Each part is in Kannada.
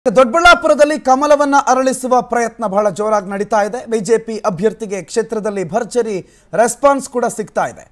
ದೊಡ್ಡಬಳ್ಳಾಪುರದಲ್ಲಿ ಕಮಲವನ್ನ ಅರಳಿಸುವ ಪ್ರಯತ್ನ ಬಹಳ ಜೋರಾಗಿ ನಡೀತಾ ಇದೆ ಬಿಜೆಪಿ ಅಭ್ಯರ್ಥಿಗೆ ಕ್ಷೇತ್ರದಲ್ಲಿ ಭರ್ಜರಿ ರೆಸ್ಪಾನ್ಸ್ ಕೂಡ ಸಿಗ್ತಾ ಇದೆ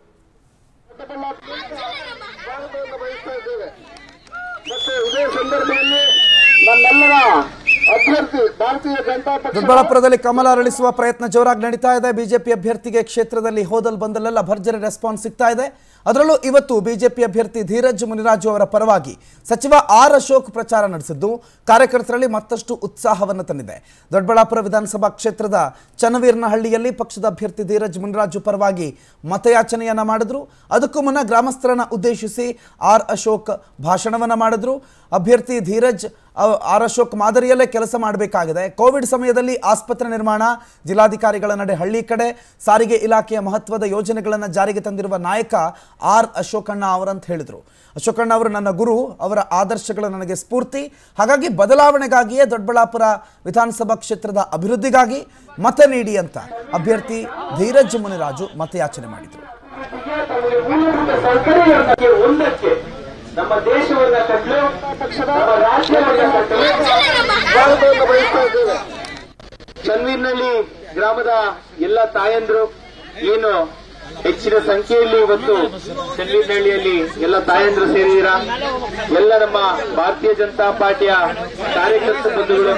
ಸ್ವಾಗತವನ್ನು ಬಯಸ್ತಾ ಇದ್ದೇವೆ ಮತ್ತು ಇದೇ ಸಂದರ್ಭದಲ್ಲಿ ನನ್ನೆಲ್ಲರ ಅಭ್ಯರ್ಥಿ ಭಾರತೀಯ ಜನತಾ ಪಕ್ಷ ದೊಡ್ಡಬಳ್ಳಾಪುರದಲ್ಲಿ ಕಮಲ ಅರಳಿಸುವ ಪ್ರಯತ್ನ ಜೋರಾಗಿ ನಡೀತಾ ಇದೆ ಬಿಜೆಪಿ ಅಭ್ಯರ್ಥಿಗೆ ಕ್ಷೇತ್ರದಲ್ಲಿ ಹೋದಲ್ ಬಂದಲ್ಲೆಲ್ಲ ಭರ್ಜರಿ ರೆಸ್ಪಾನ್ಸ್ ಸಿಗ್ತಾ ಇದೆ ಅದರಲ್ಲೂ ಇವತ್ತು ಬಿಜೆಪಿ ಅಭ್ಯರ್ಥಿ ಧೀರಜ್ ಮುನಿರಾಜು ಅವರ ಪರವಾಗಿ ಸಚಿವ ಆರ್ ಅಶೋಕ್ ಪ್ರಚಾರ ನಡೆಸಿದ್ದು ಕಾರ್ಯಕರ್ತರಲ್ಲಿ ಮತ್ತಷ್ಟು ಉತ್ಸಾಹವನ್ನು ತಂದಿದೆ ದೊಡ್ಡಬಳ್ಳಾಪುರ ವಿಧಾನಸಭಾ ಕ್ಷೇತ್ರದ ಚನ್ನವೀರನಹಳ್ಳಿಯಲ್ಲಿ ಪಕ್ಷದ ಅಭ್ಯರ್ಥಿ ಧೀರಜ್ ಮುನಿರಾಜು ಪರವಾಗಿ ಮತಯಾಚನೆಯನ್ನ ಮಾಡಿದ್ರು ಅದಕ್ಕೂ ಮುನ್ನ ಗ್ರಾಮಸ್ಥರನ್ನ ಉದ್ದೇಶಿಸಿ ಆರ್ ಅಶೋಕ್ ಭಾಷಣವನ್ನ ಮಾಡಿದ್ರು ಅಭ್ಯರ್ಥಿ ಧೀರಜ್ ಅವ್- ಆರ್ ಅಶೋಕ್ ಮಾದರಿಯಲ್ಲೇ ಕೆಲಸ ಮಾಡಬೇಕಾಗಿದೆ ಕೋವಿಡ್ ಸಮಯದಲ್ಲಿ ಆಸ್ಪತ್ರೆ ನಿರ್ಮಾಣ ಜಿಲ್ಲಾಧಿಕಾರಿಗಳ ನಡೆ ಹಳ್ಳಿ ಕಡೆ ಸಾರಿಗೆ ಇಲಾಖೆಯ ಮಹತ್ವದ ಯೋಜನೆಗಳನ್ನು ಜಾರಿಗೆ ತಂದಿರುವ ನಾಯಕ ಆರ್ ಅಶೋಕಣ್ಣ ಅವರಂತ ಹೇಳಿದರು ಅಶೋಕಣ್ಣ ಅವರು ನನ್ನ ಗುರು ಅವರ ಆದರ್ಶಗಳು ನನಗೆ ಸ್ಫೂರ್ತಿ ಹಾಗಾಗಿ ಬದಲಾವಣೆಗಾಗಿಯೇ ದೊಡ್ಡಬಳ್ಳಾಪುರ ವಿಧಾನಸಭಾ ಕ್ಷೇತ್ರದ ಅಭಿವೃದ್ಧಿಗಾಗಿ ಮತ ನೀಡಿ ಅಂತ ಅಭ್ಯರ್ಥಿ ಧೀರಜ್ ಮುನಿರಾಜು ಮತಯಾಚನೆ ಮಾಡಿದರು ತಮಗೆ ಮೂಲಭೂತ ಸೌಕರ್ಯಗಳಿಗೆ ಒಂದಕ್ಕೆ ನಮ್ಮ ದೇಶವನ್ನ ಕಟ್ಟಲು ನಮ್ಮ ರಾಜ್ಯವನ್ನ ಕಟ್ಟಲು ಸ್ವಾಗತವನ್ನು ಬಯಸ್ತಾ ಇದ್ದೇವೆ ಚನ್ವೀರ್ನಳ್ಳಿ ಗ್ರಾಮದ ಎಲ್ಲ ತಾಯಂದ್ರು ಏನು ಹೆಚ್ಚಿನ ಸಂಖ್ಯೆಯಲ್ಲಿ ಇವತ್ತು ಚನ್ವೀರ್ನಹಳ್ಳಿಯಲ್ಲಿ ಎಲ್ಲ ತಾಯಂದ್ರು ಸೇರಿದ್ದೀರಾ ಎಲ್ಲ ನಮ್ಮ ಭಾರತೀಯ ಜನತಾ ಪಾರ್ಟಿಯ ಕಾರ್ಯಕರ್ತ ಬಂಧುಗಳು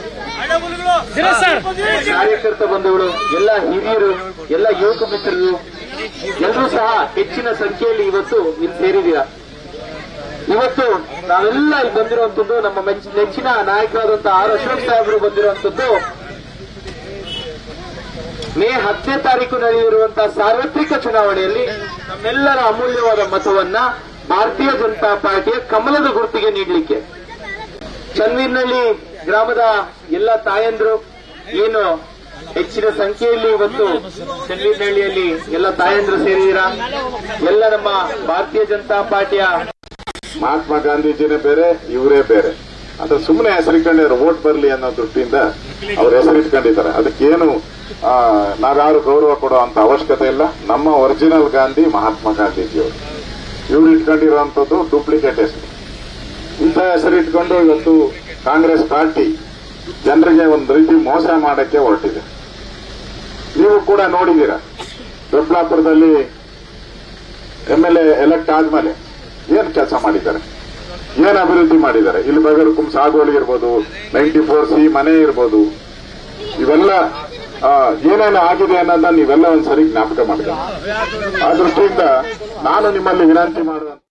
ಕಾರ್ಯಕರ್ತ ಬಂಧುಗಳು ಎಲ್ಲ ಹಿರಿಯರು ಎಲ್ಲ ಯುವಕ ಮಿತ್ರರು ಎಲ್ಲರೂ ಸಹ ಹೆಚ್ಚಿನ ಸಂಖ್ಯೆಯಲ್ಲಿ ಇವತ್ತು ಇಲ್ಲಿ ಸೇರಿದ್ದೀರಾ ಇವತ್ತು ನಾವೆಲ್ಲ ಇಲ್ಲಿ ಬಂದಿರುವಂತದ್ದು ನಮ್ಮ ಮೆಚ್ಚ- ನೆಚ್ಚಿನ ನಾಯಕರಾದಂತಹ ಆರ್ ಅಶೋಕ್ ಸಾಹೇಬರು ಬಂದಿರುವಂತದ್ದು ಮೇ ಹತ್ತನೇ ತಾರೀಕು ನಡೆಯಲಿರುವಂತಹ ಸಾರ್ವತ್ರಿಕ ಚುನಾವಣೆಯಲ್ಲಿ ನಮ್ಮೆಲ್ಲರ ಅಮೂಲ್ಯವಾದ ಮತವನ್ನ ಭಾರತೀಯ ಜನತಾ ಪಾರ್ಟಿಯ ಕಮಲದ ಗುರುತಿಗೆ ನೀಡಲಿಕ್ಕೆ ಚನ್ವೀರ್ನಳ್ಳಿ ಗ್ರಾಮದ ಎಲ್ಲ ತಾಯಂದ್ರು ಏನು ಹೆಚ್ಚಿನ ಸಂಖ್ಯೆಯಲ್ಲಿ ಇವತ್ತು ಚನ್ವೀರ್ನಹಳ್ಳಿಯಲ್ಲಿ ಎಲ್ಲ ತಾಯಂದ್ರು ಸೇರಿದ್ದೀರಾ ಎಲ್ಲ ನಮ್ಮ ಭಾರತೀಯ ಜನತಾ ಪಾರ್ಟಿಯ ಮಹಾತ್ಮ ಗಾಂಧೀಜಿನೇ ಬೇರೆ ಇವರೇ ಬೇರೆ ಅಂದ್ರೆ ಸುಮ್ಮನೆ ಹೆಸರಿಕೊಂಡಿದ್ದಾರೆ ವೋಟ್ ಬರಲಿ ಅನ್ನೋ ದೃಷ್ಟಿಯಿಂದ ಅವ್ರ ಹೆಸರಿಟ್ಕೊಂಡಿದ್ದಾರೆ ಅದಕ್ಕೇನು ಆ, ನಾವ್ಯಾರು ಗೌರವ ಕೊಡೋ ಅಂತ ಅವಶ್ಯಕತೆ ಇಲ್ಲ ನಮ್ಮ ಒರಿಜಿನಲ್ ಗಾಂಧಿ ಮಹಾತ್ಮ ಗಾಂಧೀಜಿಯವರು ಇವ್ರು ಇಟ್ಕೊಂಡಿರುವಂತದ್ದು ಡೂಪ್ಲಿಕೇಟ್ ಹೆಸರು ಇಂಥ ಹೆಸರಿಟ್ಕೊಂಡು ಇವತ್ತು ಕಾಂಗ್ರೆಸ್ ಪಾರ್ಟಿ ಜನರಿಗೆ ಒಂದು ರೀತಿ ಮೋಸ ಮಾಡಕ್ಕೆ ಹೊರಟಿದೆ ನೀವು ಕೂಡ ನೋಡಿದ್ದೀರಾ ದೊಡ್ಡಬಳ್ಳಾಪುರದಲ್ಲಿ ಎಂ ಎಲ್ ಎ ಎಲೆಕ್ಟ್ ಆದ್ಮೇಲೆ ಏನ್ ಕೆಲಸ ಮಾಡಿದ್ದಾರೆ ಏನ್ ಅಭಿವೃದ್ಧಿ ಮಾಡಿದ್ದಾರೆ ಇಲ್ಲಿ ಬಗರ್ಕುಂ ಸಾಗುವಳಿ ಇರ್ಬೋದು ನೈಂಟಿ ಫೋರ್ ಸಿ ಮನೆ ಇರ್ಬೋದು ಇವೆಲ್ಲ ಆ, ಏನೇನು ಆಗಿದೆ ಅನ್ನೋದನ್ನ ನೀವೆಲ್ಲ ಒಂದ್ಸರಿ ಜ್ಞಾಪಕ ಮಾಡಿದ್ದಾರೆ ಆ ದೃಷ್ಟಿಯಿಂದ ನಾನು ನಿಮ್ಮಲ್ಲಿ ವಿನಂತಿ ಮಾಡುವ